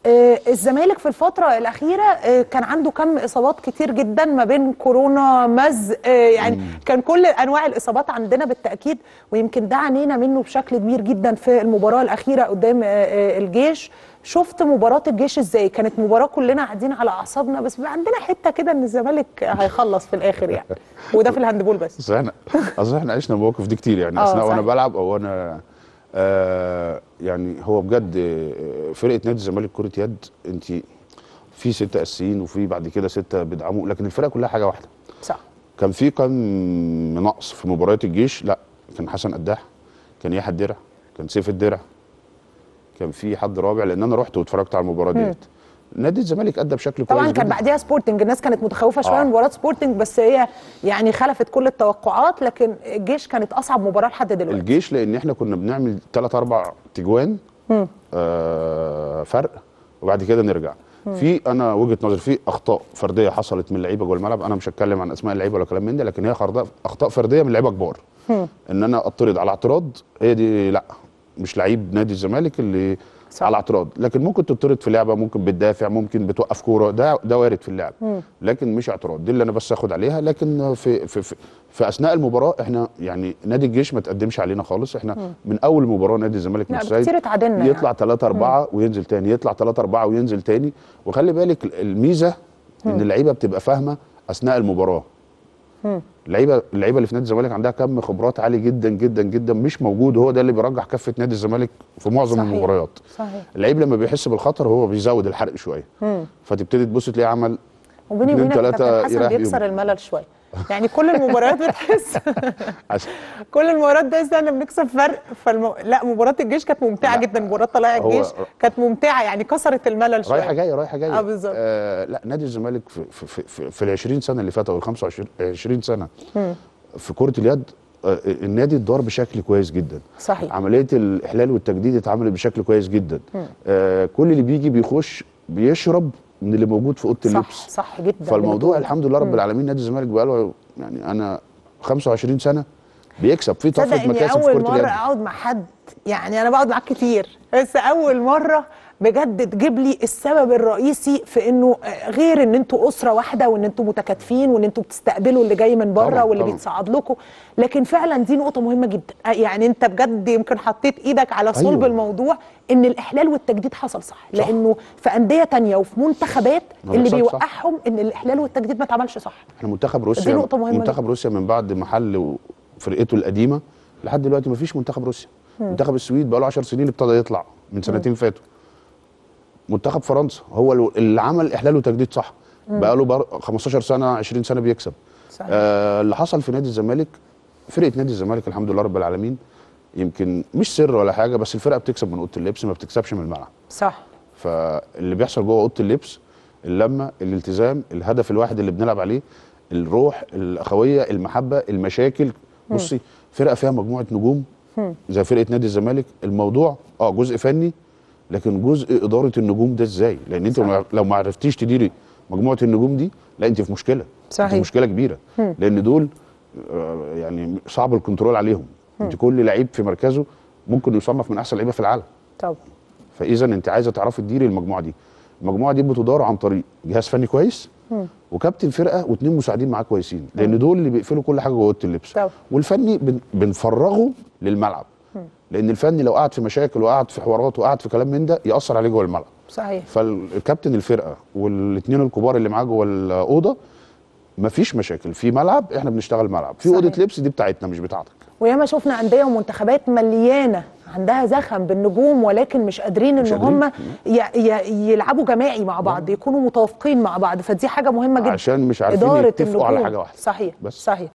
آه، الزمالك في الفترة الأخيرة آه، كان عنده كم إصابات كتير جدا ما بين كورونا مز آه، يعني كان كل أنواع الإصابات عندنا بالتأكيد ويمكن ده عانينا منه بشكل كبير جدا في المباراة الأخيرة قدام آه، آه، الجيش شفت مباراة الجيش ازاي؟ كانت مباراة كلنا قاعدين على أعصابنا بس بيبقى عندنا حتة كده إن الزمالك هيخلص في الآخر يعني وده في الهاندبول بس اصل احنا اصل احنا عشنا المواقف دي كتير يعني آه، اثناء وانا صحيح. بلعب او انا آه يعني هو بجد آه، فرقه نادي الزمالك كره يد انت في ستة اساسيين وفي بعد كده ستة بيدعموا لكن الفرقه كلها حاجه واحده صح كان في كم نقص في مباريات الجيش لا كان حسن قداح كان يحيى الدرع كان سيف الدرع كان في حد رابع لان انا رحت واتفرجت على المباراه ديت نادي الزمالك ادى بشكل كويس طبعا كان جدا. بعديها سبورتنج الناس كانت متخوفه شويه آه. من مباراه سبورتنج بس هي يعني خلفت كل التوقعات لكن الجيش كانت اصعب مباراه لحد دلوقتي الجيش لان احنا كنا بنعمل ثلاث اربع تجوان آه فرق وبعد كده نرجع في انا وجهه نظري في اخطاء فرديه حصلت من لعيبه جوه الملعب انا مش هتكلم عن اسماء اللعيبه ولا كلام من ده لكن هي خرده- اخطاء فرديه من لعيبه كبار ان انا اطرد على اعتراض هي دي لا مش لعيب نادي الزمالك اللي صح. صح. على اعتراض لكن ممكن تطرد في لعبه ممكن بتدافع ممكن بتوقف كوره ده ده وارد في اللعب لكن مش اعتراض دي اللي انا بس اخد عليها لكن في في في, في اثناء المباراه احنا يعني نادي الجيش ما تقدمش علينا خالص احنا من اول مباراه نادي الزمالك لا، مع السيد كتير اتعادلنا يطلع 3 4 وينزل تاني يطلع 3 4 وينزل تاني وخلي بالك الميزه ان اللعيبه بتبقى فاهمه اثناء المباراه اللعيبه اللعيبه اللي في نادي الزمالك عندها كم خبرات عالي جدا جدا جدا مش موجود هو ده اللي بيرجح كفه نادي الزمالك في معظم صحيح. المباريات صحيح اللعيب لما بيحس بالخطر هو بيزود الحرق شويه فتبتدي تبص تلاقيه عمل وبيني اتنين وبينك تلاتة كابتن حسن يريح بيهم. بيكسر الملل شويه يعني كل المباريات بتحس عشان كل المباريات ده احنا بنكسب فرق فالم... لا مباراه الجيش كانت ممتعه لا، جدا مباراه طلائع هو- الجيش كانت ممتعه يعني كسرت الملل شويه رايحه جايه رايحه جايه آه، بالظبط. آه لا نادي الزمالك في في في, في, في ال 20 سنه اللي فاتوا او ال 25 20 سنه في كره اليد آه النادي اتدار بشكل كويس جدا صحيح عمليه الاحلال والتجديد اتعملت بشكل كويس جدا آه كل اللي بيجي بيخش بيشرب من اللي موجود في اوضه اللبس صح صح جدا فالموضوع الحمد لله رب العالمين نادي الزمالك بقاله يعني انا 25 سنه بيكسب في تصدق طفره اني مكاسب في اول كره مره اليد اقعد مع حد يعني انا بقعد معاك كتير بس اول مره بجد تجيب لي السبب الرئيسي في انه آه، غير ان انتوا اسره واحده وان انتوا متكاتفين وان انتوا بتستقبلوا اللي جاي من بره طبعاً، واللي طبعاً. بيتصعد لكم لكن فعلا دي نقطه مهمه جدا آه، يعني انت بجد يمكن حطيت ايدك على صلب أيوة. الموضوع ان الاحلال والتجديد حصل صح, لانه في انديه تانية وفي منتخبات ما اللي بيحصلش صح. بيوقعهم ان الاحلال والتجديد ما اتعملش صح احنا منتخب روسيا نقطة مهمة منتخب روسيا من بعد محل فرقته القديمه لحد دلوقتي ما فيش منتخب روسيا منتخب السويد بقى له 10 سنين ابتدى يطلع من سنتين فاتوا منتخب فرنسا هو ال- اللي عمل احلال وتجديد صح بقى له بر- 15 سنه 20 سنه بيكسب صحيح. آه اللي حصل في نادي الزمالك فرقه نادي الزمالك الحمد لله رب العالمين يمكن مش سر ولا حاجه بس الفرقه بتكسب من اوضه اللبس ما بتكسبش من الملعب صح فاللي بيحصل جوه اوضه اللبس اللمه الالتزام الهدف الواحد اللي بنلعب عليه الروح الاخويه المحبه المشاكل بصي فرقه فيها مجموعه نجوم زي فرقه نادي الزمالك الموضوع اه جزء فني لكن جزء اداره النجوم ده ازاي لان انت صح. لو ما عرفتيش تديري مجموعه النجوم دي لا انت في مشكله صحيح. انت في مشكله كبيره لان دول آه، يعني صعب الكنترول عليهم انت كل لعيب في مركزه ممكن يصنف من احسن لعيبه في العالم طبعا فاذا انت عايزه تعرفي تديري المجموعه دي المجموعه دي بتدار عن طريق جهاز فني كويس وكابتن فرقه واثنين مساعدين معاه كويسين لان دول اللي بيقفلوا كل حاجه جوه اوضه اللبس طبعا. والفني بن- بنفرغه للملعب لان الفني لو قعد في مشاكل وقعد في حوارات وقعد في كلام من ده ياثر عليه جوه الملعب صحيح فالكابتن الفرقه والاثنين الكبار اللي معاه جوه الاوضه مفيش مشاكل في ملعب احنا بنشتغل ملعب في صحيح. اوضه لبس دي بتاعتنا مش بتاعتك وياما شفنا انديه ومنتخبات مليانه عندها زخم بالنجوم ولكن مش قادرين ان مش قادرين. هم ي- ي- يلعبوا جماعي مع بعض يكونوا متوافقين مع بعض فدي حاجه مهمه جدا عشان مش عارفين اداره يتفقوا على النجوم. حاجة واحدة. صحيح بس. صحيح